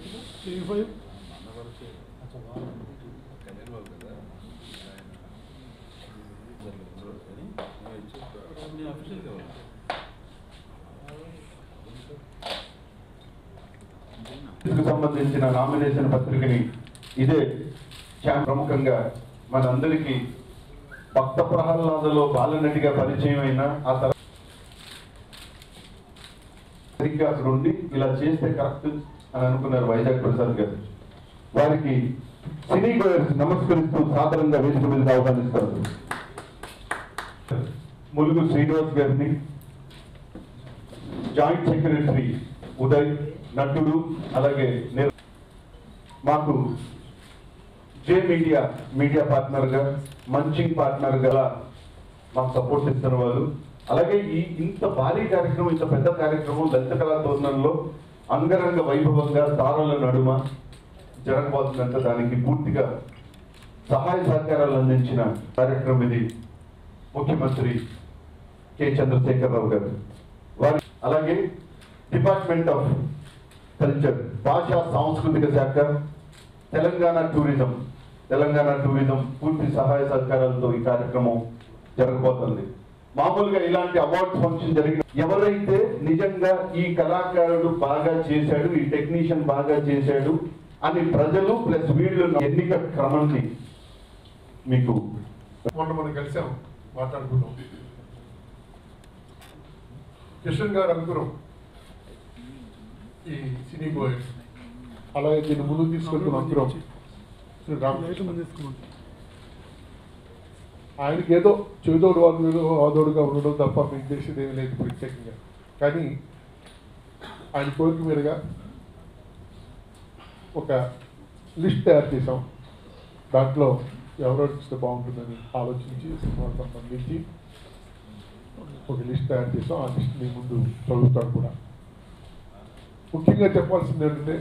Three five కు సంబంధించిన nomination పత్రికని ఇదే చాలా ప్రముఖంగా మనందరికీ భక్త ప్రహ్లాదలో బాలనటిగా పరిచయం అయిన ఆ తర్వాత సరిగ్గా అక్కడ ఉండి ఇలా చేస్తే కరెక్ట్ అని అనుకున్నారు వైజాగ్ ప్రసాద్ గారు వారికి సినీ గోయర్స్ నమస్కరిస్తూ సాధారణంగా వేదిక మీద ఆహ్వానిస్తారు ములుగు శ్రీనివాస్ గారిని జాయింట్ సెక్రటరీ ఉదయ్ నటుడు అలాగే నిర్- మాకు జే మీడియా మీడియా పార్ట్నర్ గా మంచింగ్ పార్ట్నర్ గా మాకు సపోర్ట్ ఇస్తున్న వాళ్ళు అలాగే ఈ ఇంత భారీ కార్యక్రమం ఇంత పెద్ద కార్యక్రమం లలిత కళా తోరణంలో అంగరంగ వైభవంగా తారల నడుమ జరగబోతుందంటే దానికి పూర్తిగా సహాయ సహకారాలు అందించిన కార్యక్రమం ఇది ముఖ్యమంత్రి కె చంద్రశేఖరరావు గారు వారి అలాగే డిపార్ట్మెంట్ ఆఫ్ కల్చర్ భాషా సాంస్కృతిక శాఖ తెలంగాణ టూరిజం తెలంగాణ టూరిజం పూర్తి సహాయ సహకారాలతో ఈ కార్యక్రమం జరగబోతుంది మామూలుగా ఇలాంటి అవార్డ్స్ ఫంక్షన్ జరిగిన ఎవరైతే నిజంగా ఈ కళాకారుడు బాగా చేశాడు ఈ టెక్నీషియన్ బాగా చేశాడు అని ప్రజలు ప్లస్ వీళ్ళు ఎన్నిక క్రమాన్ని మీకు మొన్న మనం కలిసాం మాట్లాడుకున్నాం కిషన్ గారు అనుకున్నాం ఈ సినీ గోయర్స్ అలాగే దీన్ని ముందుకు తీసుకెళ్తున్న అనుకున్నాం శ్రీ రామకృష్ణ ఆయనకి ఏదో చేదోడు వాళ్ళు ఏదో ఆదోడుగా ఉండడం తప్ప మీకు చేసేది ఏమీ లేదు ప్రత్యేకంగా కానీ ఆయన కోరిక మీదుగా ఒక లిస్ట్ తయారు చేసాం దాంట్లో ఎవరెవరు ఇస్తే బాగుంటుందని ఆలోచించి సినిమాకు సంబంధించి ఒక లిస్ట్ తయారు చేసాం ఆ లిస్ట్ మీ ముందు చదువుతాను కూడా ముఖ్యంగా చెప్పాల్సింది ఏంటంటే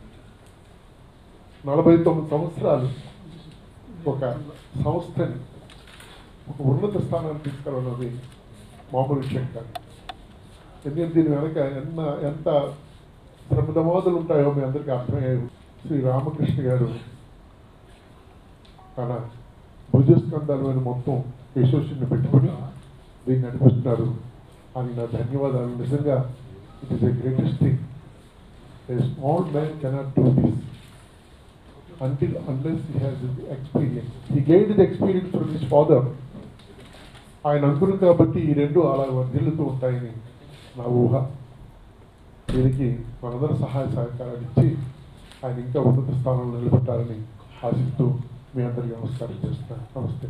నలభై తొమ్మిది సంవత్సరాలు ఒక సంస్థని ఒక ఉన్నత స్థానాన్ని తీసుకురావన్నది మామూలు విషయం కాదు ఎందుకంటే దీని వెనక ఎంత ఎంత శ్రమదమాదులు ఉంటాయో మీ అందరికీ అర్థమయ్యాయి శ్రీ రామకృష్ణ గారు తన భుజస్కంధాలమైన మొత్తం యశస్సుని పెట్టుకుని దీన్ని నడిపిస్తున్నారు అని నా ధన్యవాదాలు నిజంగా it is a greatest thing a small man cannot do this until unless he has experience he gain the experience from his father ఆయన అనుకున్నాం కాబట్టి ఈ రెండు అలా వర్ధిల్లుతూ ఉంటాయని నా ఊహ దీనికి మనందరూ సహాయ సహకారాలు ఇచ్చి ఆయన ఇంకా ఉన్నత స్థానంలో నిలబెట్టాలని ఆశిస్తూ మీ అందరికీ నమస్కారం చేస్తున్నాను నమస్తే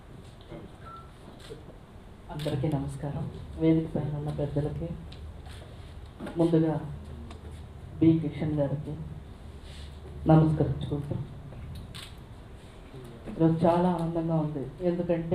అందరికీ నమస్కారం వేదిక పైన ఉన్న పెద్దలకి ముందుగా బి కిషన్ గారికి నమస్కరించుకుంటూ ఈరోజు చాలా ఆనందంగా ఉంది ఎందుకంటే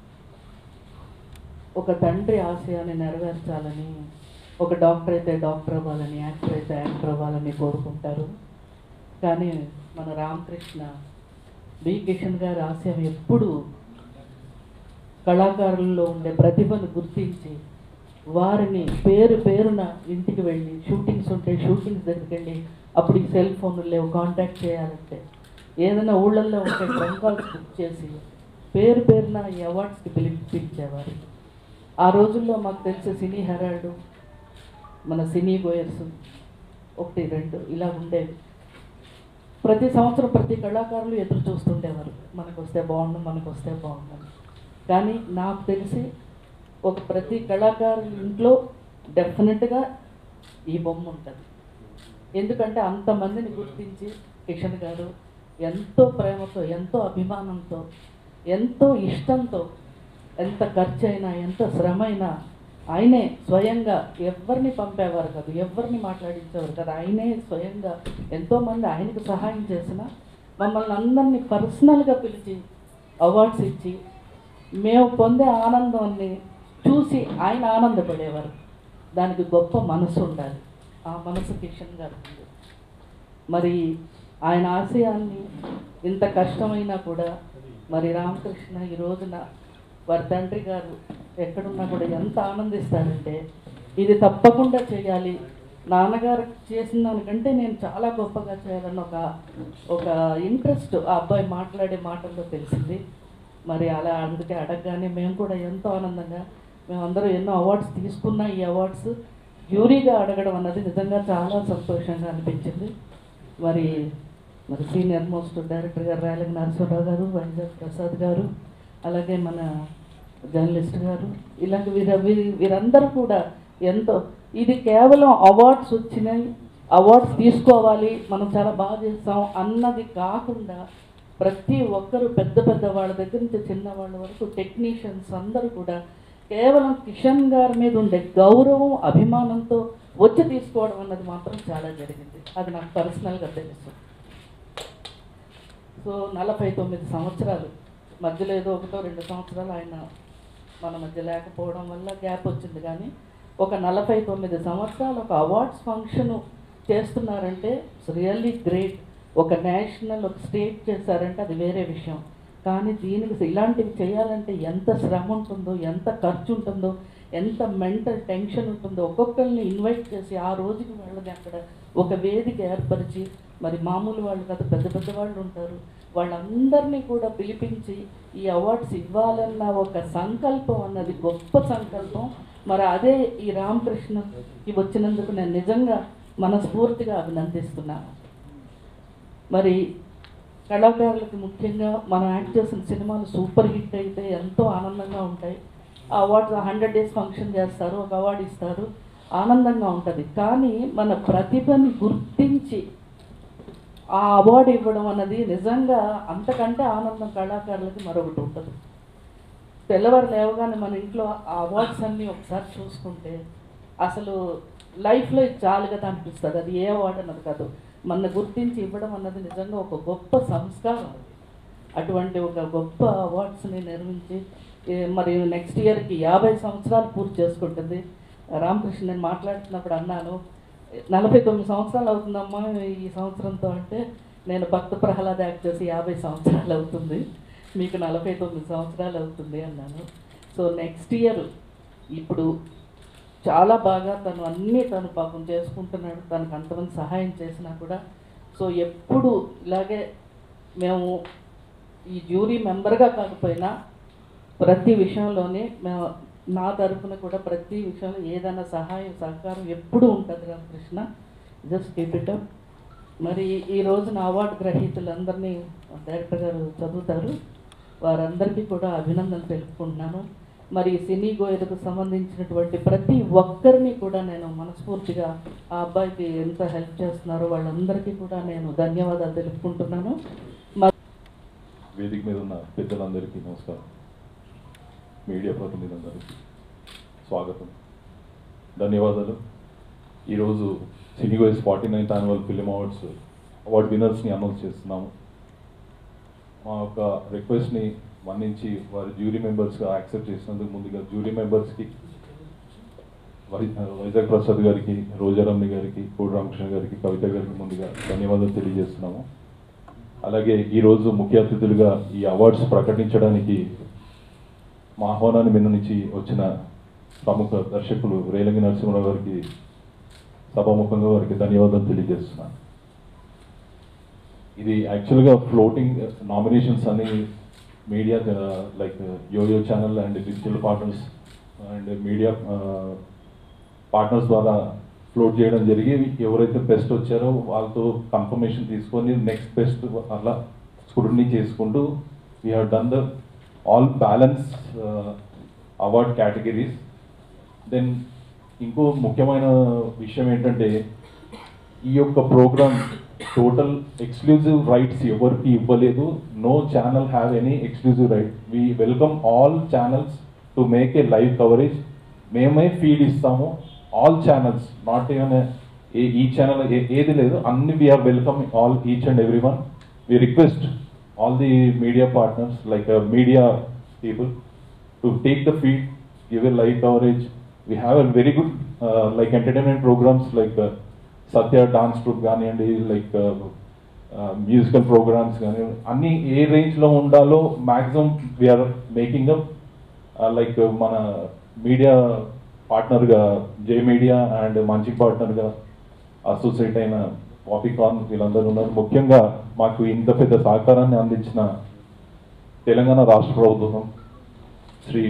ఒక తండ్రి ఆశయాన్ని నెరవేర్చాలని ఒక డాక్టర్ అయితే డాక్టర్ అవ్వాలని యాక్టర్ అయితే యాక్టర్ అవ్వాలని కోరుకుంటారు కానీ మన రామకృష్ణ బి కిషన్ గారి ఆశయం ఎప్పుడు కళాకారుల్లో ఉండే ప్రతిభను గుర్తించి వారిని పేరు పేరున ఇంటికి వెళ్ళి షూటింగ్స్ ఉంటే షూటింగ్స్ దగ్గరికి వెళ్ళి అప్పుడు ఈ సెల్ ఫోన్లు లేవు కాంటాక్ట్ చేయాలంటే ఏదైనా ఊళ్ళల్లో ఉంటే ఫోన్ కాల్స్ బుక్ చేసి పేరు పేరున ఈ అవార్డ్స్కి పిలిపించేవారు ఆ రోజుల్లో మాకు తెలిసే సినీ హెరాల్డ్ మన సినీ గోయర్స్ ఒకటి రెండు ఇలా ఉండేవి ప్రతి సంవత్సరం ప్రతి కళాకారులు ఎదురు చూస్తుండేవారు మనకు వస్తే బాగుండు మనకు వస్తే బాగుండు కానీ నాకు తెలిసి ఒక ప్రతి కళాకారు ఇంట్లో డెఫినెట్గా ఈ బొమ్మ ఉంటుంది ఎందుకంటే అంతమందిని గుర్తించి కిషన్ గారు ఎంతో ప్రేమతో ఎంతో అభిమానంతో ఎంతో ఇష్టంతో ఎంత ఖర్చు అయినా ఎంత శ్రమ అయినా ఆయనే స్వయంగా ఎవరిని పంపేవారు కాదు ఎవరిని మాట్లాడించేవారు కాదు ఆయనే స్వయంగా ఎంతోమంది ఆయనకు సహాయం చేసిన మమ్మల్ని అందరినీ పర్సనల్గా పిలిచి అవార్డ్స్ ఇచ్చి మేము పొందే ఆనందాన్ని చూసి ఆయన ఆనందపడేవారు దానికి గొప్ప మనసు ఉండాలి ఆ మనసు కిషన్ గారు ఉంది మరి ఆయన ఆశయాన్ని ఇంత కష్టమైనా కూడా మరి రామకృష్ణ ఈ రోజున వారి తండ్రి గారు ఎక్కడున్నా కూడా ఎంత ఆనందిస్తారంటే ఇది తప్పకుండా చేయాలి నాన్నగారు చేసిన దానికంటే నేను చాలా గొప్పగా చేయాలని ఒక ఒక ఇంట్రెస్ట్ ఆ అబ్బాయి మాట్లాడే మాటల్లో తెలిసింది మరి అలా అందుకే అడగగానే మేము కూడా ఎంతో ఆనందంగా మేమందరం ఎన్నో అవార్డ్స్ తీసుకున్న ఈ అవార్డ్స్ జ్యూరీగా అడగడం అన్నది నిజంగా చాలా సంతోషంగా అనిపించింది మరి మరి సీనియర్ మోస్ట్ డైరెక్టర్ గారు రాయలకి నరసింహరావు గారు వైజాగ్ ప్రసాద్ గారు అలాగే మన జర్నలిస్ట్ గారు ఇలాంటి వీర వీరి- వీరందరూ కూడా ఎంతో ఇది కేవలం అవార్డ్స్ వచ్చినాయి అవార్డ్స్ తీసుకోవాలి మనం చాలా బాగా చేస్తాం అన్నది కాకుండా ప్రతి ఒక్కరు పెద్ద పెద్ద వాళ్ళ దగ్గర నుంచి చిన్న వాళ్ళ వరకు టెక్నీషియన్స్ అందరూ కూడా కేవలం కిషన్ గారి మీద ఉండే గౌరవం అభిమానంతో వచ్చి తీసుకోవడం అన్నది మాత్రం చాలా జరిగింది అది నాకు పర్సనల్గా తెలుసు సో నలభై తొమ్మిది సంవత్సరాలు మధ్యలో ఏదో ఒకటో రెండు సంవత్సరాలు ఆయన మన మధ్య లేకపోవడం వల్ల గ్యాప్ వచ్చింది కానీ ఒక నలభై తొమ్మిది సంవత్సరాలు ఒక అవార్డ్స్ ఫంక్షన్ చేస్తున్నారంటే రియల్లీ గ్రేట్ ఒక నేషనల్ ఒక స్టేట్ చేశారంటే అది వేరే విషయం కానీ దీనికి ఇలాంటివి చేయాలంటే ఎంత శ్రమ ఉంటుందో ఎంత ఖర్చు ఉంటుందో ఎంత మెంటల్ టెన్షన్ ఉంటుందో ఒక్కొక్కరిని ఇన్వైట్ చేసి ఆ రోజుకి వాళ్ళని అక్కడ ఒక వేదిక ఏర్పరిచి మరి మామూలు వాళ్ళు కాదు పెద్ద పెద్ద వాళ్ళు ఉంటారు వాళ్ళందరినీ కూడా పిలిపించి ఈ అవార్డ్స్ ఇవ్వాలన్న ఒక సంకల్పం అన్నది గొప్ప సంకల్పం మరి అదే ఈ రామకృష్ణకి వచ్చినందుకు నేను నిజంగా మనస్ఫూర్తిగా అభినందిస్తున్నాను మరి కళాకారులకు ముఖ్యంగా మనం యాక్ట్ చేసిన సినిమాలు సూపర్ హిట్ అయితే ఎంతో ఆనందంగా ఉంటాయి ఆ అవార్డ్స్ హండ్రెడ్ డేస్ ఫంక్షన్ చేస్తారు ఒక అవార్డు ఇస్తారు ఆనందంగా ఉంటుంది కానీ మన ప్రతిభని గుర్తించి ఆ అవార్డు ఇవ్వడం అన్నది నిజంగా అంతకంటే ఆనందం కళాకారులకి మరొకటి ఉంటుంది తెల్లవారు లేవగానే మన ఇంట్లో ఆ అవార్డ్స్ అన్నీ ఒకసారి చూసుకుంటే అసలు లైఫ్లో ఇది చాలు కదా అనిపిస్తుంది అది ఏ అవార్డు అన్నది కాదు మన గుర్తించి ఇవ్వడం అన్నది నిజంగా ఒక గొప్ప సంస్కారం అది అటువంటి ఒక గొప్ప అవార్డ్స్ని నిర్మించి ఏ, మరి నెక్స్ట్ ఇయర్కి యాభై సంవత్సరాలు పూర్తి చేసుకుంటుంది రామకృష్ణ నేను మాట్లాడుతున్నప్పుడు అన్నాను నలభై తొమ్మిది సంవత్సరాలు అవుతుందమ్మా ఈ సంవత్సరంతో అంటే నేను భక్త ప్రహ్లాద యాక్ట్ చేసి యాభై సంవత్సరాలు అవుతుంది మీకు నలభై తొమ్మిది సంవత్సరాలు అవుతుంది అన్నాను సో నెక్స్ట్ ఇయర్ ఇప్పుడు చాలా బాగా తను అన్నీ తను పాపం చేసుకుంటున్నాడు తనకు అంతమంది సహాయం చేసినా కూడా సో ఎప్పుడు ఇలాగే మేము ఈ జ్యూరీ మెంబర్గా కాకపోయినా ప్రతి విషయంలోనే మేము నా తరపున కూడా ప్రతి విషయంలో ఏదైనా సహాయం సహకారం ఎప్పుడూ ఉంటుంది Ramakrishna just keep it up మరి ఈ రోజున అవార్డు గ్రహీతలందరినీ డైరెక్టర్ గారు చదువుతారు వారందరికీ కూడా అభినందనలు తెలుపుకుంటున్నాను మరి సినీ గోయలకు సంబంధించినటువంటి ప్రతి ఒక్కరిని కూడా నేను మనస్ఫూర్తిగా ఆ అబ్బాయికి ఎంత హెల్ప్ చేస్తున్నారో వాళ్ళందరికీ కూడా నేను ధన్యవాదాలు తెలుపుకుంటున్నాను మ- వేదిక మీద ఉన్న పెద్దలందరికీ నమస్కారం మీడియా ప్రతినిధులందరికీ స్వాగతం ధన్యవాదాలు ఈరోజు cinegoers forty ninth annual film awards award విన్నర్స్ని అనౌన్స్ చేస్తున్నాము మా యొక్క రిక్వెస్ట్ని మన్నించి వారి జ్యూరీ మెంబర్స్గా యాక్సెప్ట్ చేసినందుకు ముందుగా జ్యూరీ మెంబర్స్కి వై వైజాగ్ ప్రసాద్ గారికి రోజారమ్ని గారికి కోడి రామకృష్ణ గారికి కవిత గారికి ముందుగా ధన్యవాదాలు తెలియజేస్తున్నాము అలాగే ఈరోజు ముఖ్య అతిథులుగా ఈ అవార్డ్స్ ప్రకటించడానికి మా ఆహ్వానాన్ని మిన్ననించి వచ్చిన ప్రముఖ దర్శకులు రేలంగి నరసింహరావు గారికి సభాముఖంగా వారికి ధన్యవాదాలు తెలియజేస్తున్నాను ఇది యాక్చువల్గా ఫ్లోటింగ్ నామినేషన్స్ అని media like yoyo channel and digital partners and media partners ద్వారా ఫ్లోట్ చేయడం జరిగి ఎవరైతే బెస్ట్ వచ్చారో వాళ్ళతో కన్ఫర్మేషన్ తీసుకొని నెక్స్ట్ బెస్ట్ అలా స్క్రూటినీ చేసుకుంటూ we have done the all balance award categories then ఇంకో ముఖ్యమైన విషయం ఏంటంటే ఈ యొక్క ప్రోగ్రామ్ టోటల్ ఎక్స్క్లూజివ్ రైట్స్ ఎవరికి ఇవ్వలేదు no channel have any exclusive right we welcome all channels to make a live coverage మేమే ఫీడ్ ఇస్తాము all channels not even a ఈ ఛానల్ ఏది లేదు అన్ని we are welcome all each and every one we request all the media partners like media people to take the feed give a live coverage. We have a very good uh, like entertainment programs like uh, Satya dance troupe కానివ్వండి like musical programs కానివ్వండి అన్ని ఏ రేంజ్లో ఉండాలో maximum we are making up like మన media పార్ట్నర్గా J media and మంచి పార్ట్నర్గా అసోసియేట్ అయిన పాపికాన్ వీళ్ళందరూ ఉన్నారు ముఖ్యంగా మాకు ఇంత పెద్ద సహకారాన్ని అందించిన తెలంగాణ రాష్ట్ర ప్రభుత్వం శ్రీ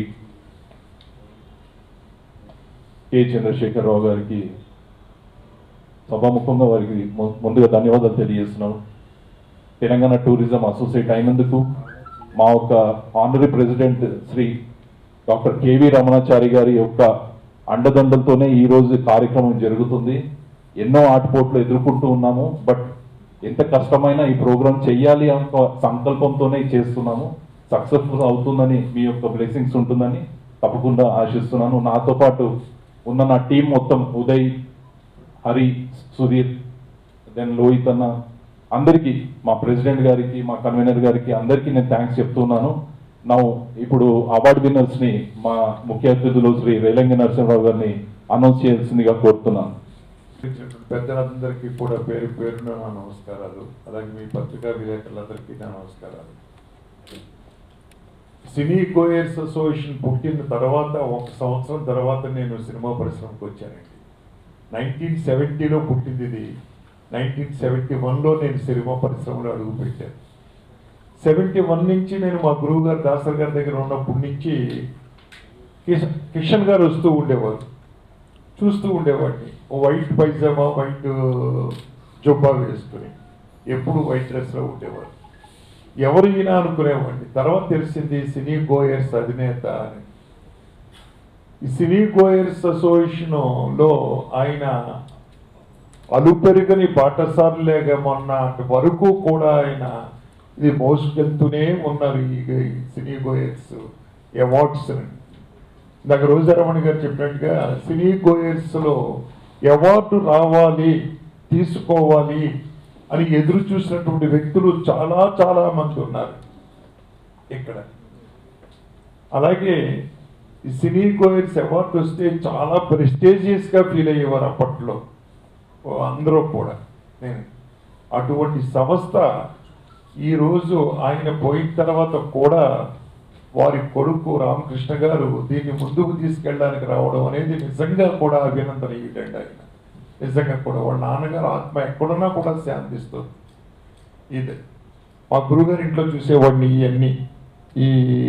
కె చంద్రశేఖరరావు గారికి సభాముఖంగా వారికి ము- ముందుగా ధన్యవాదాలు తెలియజేస్తున్నాను తెలంగాణ టూరిజం అసోసియేట్ అయినందుకు మా యొక్క honorary president Shri doctor KV Ramanachari గారి యొక్క అండదండలతోనే ఈ రోజు కార్యక్రమం జరుగుతుంది ఎన్నో ఆటపోట్లు ఎదుర్కొంటూ ఉన్నాము బట్ ఎంత కష్టమైనా ఈ ప్రోగ్రాం చెయ్యాలి అన్న ఒక సంకల్పంతోనే చేస్తున్నాము సక్సెస్ఫుల్ అవుతుందని మీ యొక్క బ్లెస్సింగ్స్ ఉంటుందని తప్పకుండా ఆశిస్తున్నాను నాతో పాటు ఉన్న నా టీం మొత్తం ఉదయ్ హరి సుధీర్ దెన్ లోహిత్ అన్న అందరికీ మా ప్రెసిడెంట్ గారికి మా కన్వీనర్ గారికి అందరికీ నేను థ్యాంక్స్ చెప్తున్నాను నా ఇప్పుడు అవార్డు విన్నర్స్ ని మా ముఖ్య అతిథులు శ్రీ రేలంగి నరసింహరావు గారిని అనౌన్స్ చేయాల్సిందిగా కోరుతున్నాను ఇచ్చినటువంటి పెద్దలందరికీ కూడా పేరు పేరున నా నమస్కారాలు అలాగే మీ పత్రికా విలేకరులందరికీ నా నమస్కారాలు సినీ కోయర్స్ అసోసియేషన్ పుట్టిన తర్వాత ఒక సంవత్సరం తర్వాత నేను సినిమా పరిశ్రమకు వచ్చానండి నైన్టీన్ సెవెంటీలో పుట్టింది ఇది నైన్టీన్ సెవెంటీ వన్లో నేను సినిమా పరిశ్రమలో అడుగు పెట్టాను సెవెంటీ వన్ నుంచి నేను మా గురువు గారు దాసర్ గారి దగ్గర ఉన్నప్పటి నుంచి కిషన్ కిషన్ గారు వస్తూ ఉండేవారు చూస్తూ ఉండేవాడిని ఓ వైట్ పైజామా వైట్ జొబ్బా వేసుకుని ఎప్పుడు వైట్ డ్రెస్లో ఉండేవాడు ఎవరు ఈయన అనుకునేవాడిని తర్వాత తెలిసింది సినీ గోయర్స్ అధినేత అని ఈ సినీ గోయర్స్ అసోసియేషన్లో ఆయన అలుపెరుగని పాఠశాలలేగా మొన్న వరకు కూడా ఆయన ఇది మోసుకెళ్తూనే ఉన్నారు ఈ ఈ సినీ గోయర్స్ అవార్డ్స్ ఇందాక రోజారమణి గారు చెప్పినట్టుగా సినీ గోయర్స్ లో అవార్డు రావాలి తీసుకోవాలి అని ఎదురు చూసినటువంటి వ్యక్తులు చాలా చాలా మంది ఉన్నారు ఇక్కడ అలాగే ఈ సినీ గోయర్స్ అవార్డు వస్తే చాలా ప్రెస్టేజియస్ గా ఫీల్ అయ్యేవారు అప్పట్లో ఓ అందరూ కూడా నేను అటువంటి సంస్థ ఈరోజు ఆయన పోయిన తర్వాత కూడా వారి కొడుకు రామకృష్ణ గారు దీన్ని ముందుకు తీసుకెళ్ళడానికి రావడం అనేది నిజంగా కూడా అభినందనీయుడండి ఆయన నిజంగా కూడా వాళ్ళ నాన్నగారు ఆత్మ ఎక్కడున్నా కూడా శాంతిస్తుంది ఇది మా గురుగారి ఇంట్లో చూసేవాడిని ఇవన్నీ ఈ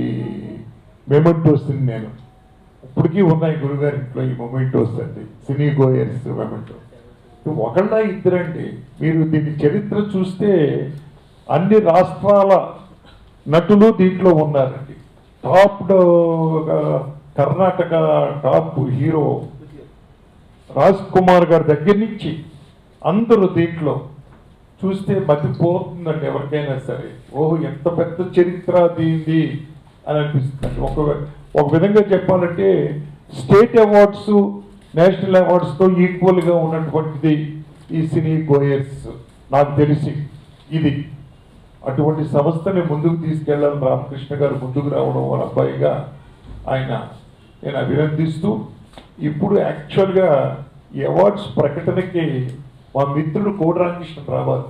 మెమెంటోస్ నేను ఇప్పటికీ ఉన్నాయి గురుగారి ఇంట్లో ఈ మొమెంటోస్ అండి సినీ గోయర్స్ మెమెంటో ఒకళ్ళ ఇద్దరండి మీరు దీని చరిత్ర చూస్తే అన్ని రాష్ట్రాల నటులు దీంట్లో ఉన్నారండి top Karnataka top hero Raj Kumar గారి దగ్గర నుంచి అందరూ దీంట్లో చూస్తే మతిపోతుందండి ఎవరికైనా సరే ఓహో ఎంత పెద్ద చరిత్ర దీంది అని అనిపిస్తుంది ఒక ఒక విధంగా చెప్పాలంటే స్టేట్ అవార్డ్స్ నేషనల్ అవార్డ్స్తో ఈక్వల్గా ఉన్నటువంటిది ఈ సినీ గోయర్స్ నాకు తెలిసి ఇది అటువంటి సంస్థని ముందుకు తీసుకెళ్ళాలని రామకృష్ణ గారు ముందుకు రావడం వాళ్ళ అబ్బాయిగా ఆయన నేను అభినందిస్తూ ఇప్పుడు యాక్చువల్గా ఈ అవార్డ్స్ ప్రకటనకి మా మిత్రుడు కోడి రామకృష్ణ రావాలి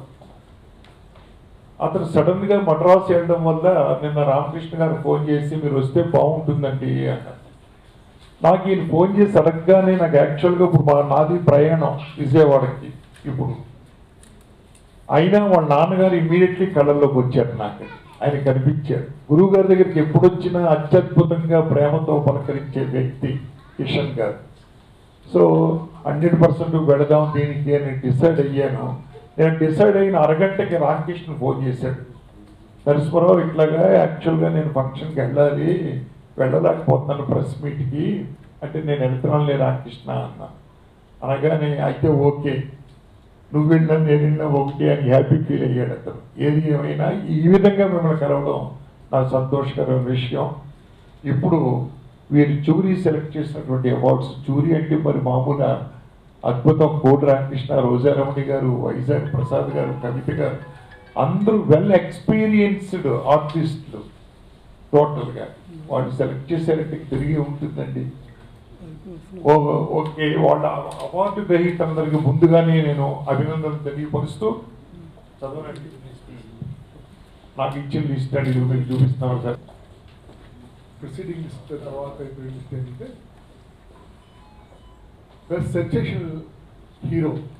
అతను సడన్ గా మద్రాసు వెళ్ళడం వల్ల నిన్న రామకృష్ణ గారు ఫోన్ చేసి మీరు వస్తే బాగుంటుందండి అన్నారు నాకు ఈయన ఫోన్ చేసి అడగగానే నాకు యాక్చువల్గా ఇప్పుడు మా నాది ప్రయాణం విజయవాడకి ఇప్పుడు అయినా వాళ్ళ నాన్నగారు ఇమీడియట్లీ కళ్ళల్లోకి వచ్చారు నాకు ఆయన కనిపించారు గురువు గారి దగ్గరికి ఎప్పుడు వచ్చినా అత్యద్భుతంగా ప్రేమతో పలకరించే వ్యక్తి కిషన్ గారు సో హండ్రెడ్ పర్సెంట్ పెడదాం దీనికి అని డిసైడ్ అయ్యాను నేను డిసైడ్ అయిన అరగంటకి రామకృష్ణ ఫోన్ చేశాడు నరసింహరావు ఇట్లాగా యాక్చువల్గా నేను ఫంక్షన్కి వెళ్ళాలి వెళ్ళలేకపోతున్నాను ప్రెస్ మీట్కి అంటే నేను వెళ్తున్నానులే రామకృష్ణ అన్నా అనగానే అయితే ఓకే నువ్వు వెళ్ళినా నేను వెళ్ళినా ఒకటి అని హ్యాపీ ఫీల్ అయ్యాడు అతను ఏది ఏమైనా ఈ విధంగా మిమ్మల్ని కలవడం నాకు సంతోషకరమైన విషయం ఇప్పుడు వీరు జూరీ సెలెక్ట్ చేసినటువంటి అవార్డ్స్ జూరీ అంటే మరి మామూలుగా అద్భుతం కోటి రామకృష్ణ రోజారమణి గారు వైజాగ్ ప్రసాద్ గారు కవిత గారు అందరూ వెల్ ఎక్స్పీరియన్స్డ్ ఆర్టిస్టులు టోటల్గా వాళ్ళు సెలెక్ట్ చేసేటట్టు తిరిగి ఉంటుందండి ఓ- ఓకే వాళ్ళ అవార్డు గ్రహీతలందరికీ ముందుగానే నేను అభినందనలు తెలియపరుస్తూ చదవనండి నాకు ఇచ్చిన లిస్ట్ అండి ఇది మీకు చూపిస్తాను సార్ ప్రొసీడింగ్ లిస్ట్ తర్వాత ఇప్పుడు లిస్ట్ ఏంటంటే best sensational hero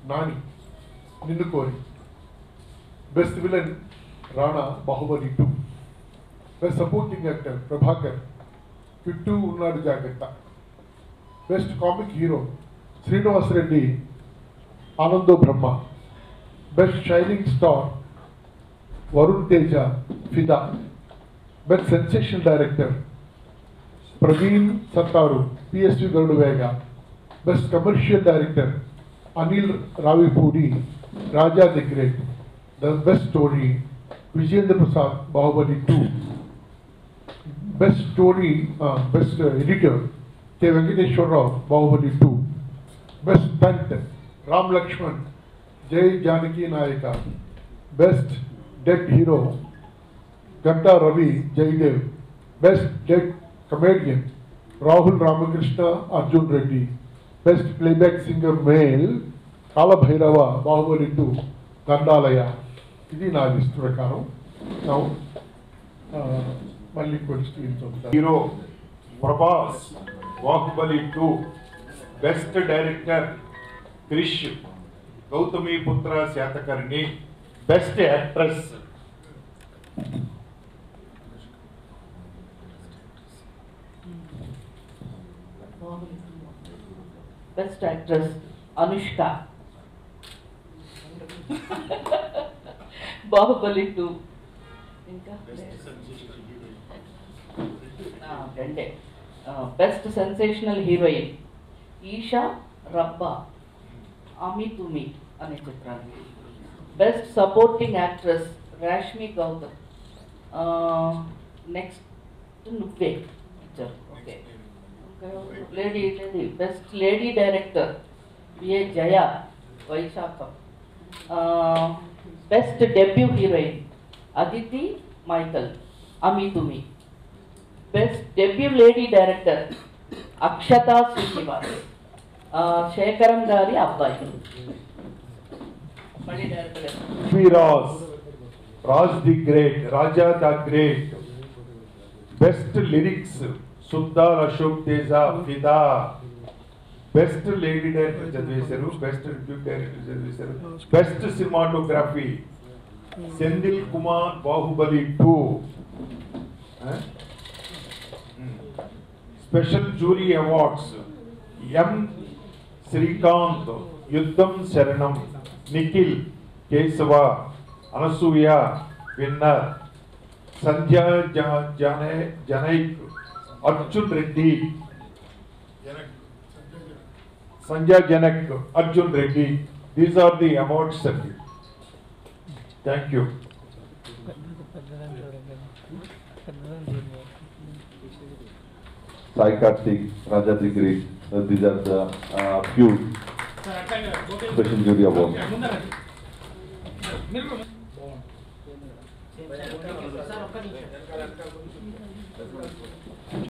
Nani Ninnu Kori best villain Rana Baahubali two best supporting actor Prabhakar చుట్టూ ఉన్నాడు జాగ్రత్త best comic hero Srinivas Reddy Anando Brahma best shining star Varun Tej Fidaa best sensation director Praveen Sattaru PSV Garuda Vega best commercial director Anil Ravipudi Raja the great the best story Vijayendra Prasad Baahubali two best story best editor K Venkateswararao Baahubali two best stunt Ram Lakshman Jai Janaki Nayaka best dead hero Ganta Ravi Jayadev best dead comedian Rahul Ramakrishna Arjun Reddy best playback singer male Kalabhairava Baahubali two Dandalayya ఇది నా list ప్రకారం నా మళ్ళీ కొన్ని screens ఉంటాయి hero Prabhas Baahubali two best director Krish Gautami Putra Satakarni best actress best actress Anushka Baahubali two ఇంకా ఆ, రెండే best sensational heroine Eesha Rebba Ami Tumi అనే చిత్రానికి best supporting actress Rashmi Gautam next Nuvve picture okay lady lady best lady director BA Jaya Vaisakham best debut heroine Aditi Myakal Amitumi best debut lady director Akshata Srinivas ఆ, శేఖరం గారి అబ్బాయి మళ్ళీ director Firaaz Raj the great Raja the great best lyrics Sultan Ashok Teja Fidaa best lady director చదివేశారు best review director చదివేశారు best cinematography Senthil Kumar Baahubali two special jury awards M Srikanth Yuddham Sharanam Nikhil Keshava Anasuya winner Sandhya జ- జనే జనైక్ Arjun Reddy Sanjay Janak Arjun Reddy these are the awards అండి thank you Sai Karthik, Raja the Great, uh, these are the uh, few special jury awards. Sir ఒక్క నిమిషం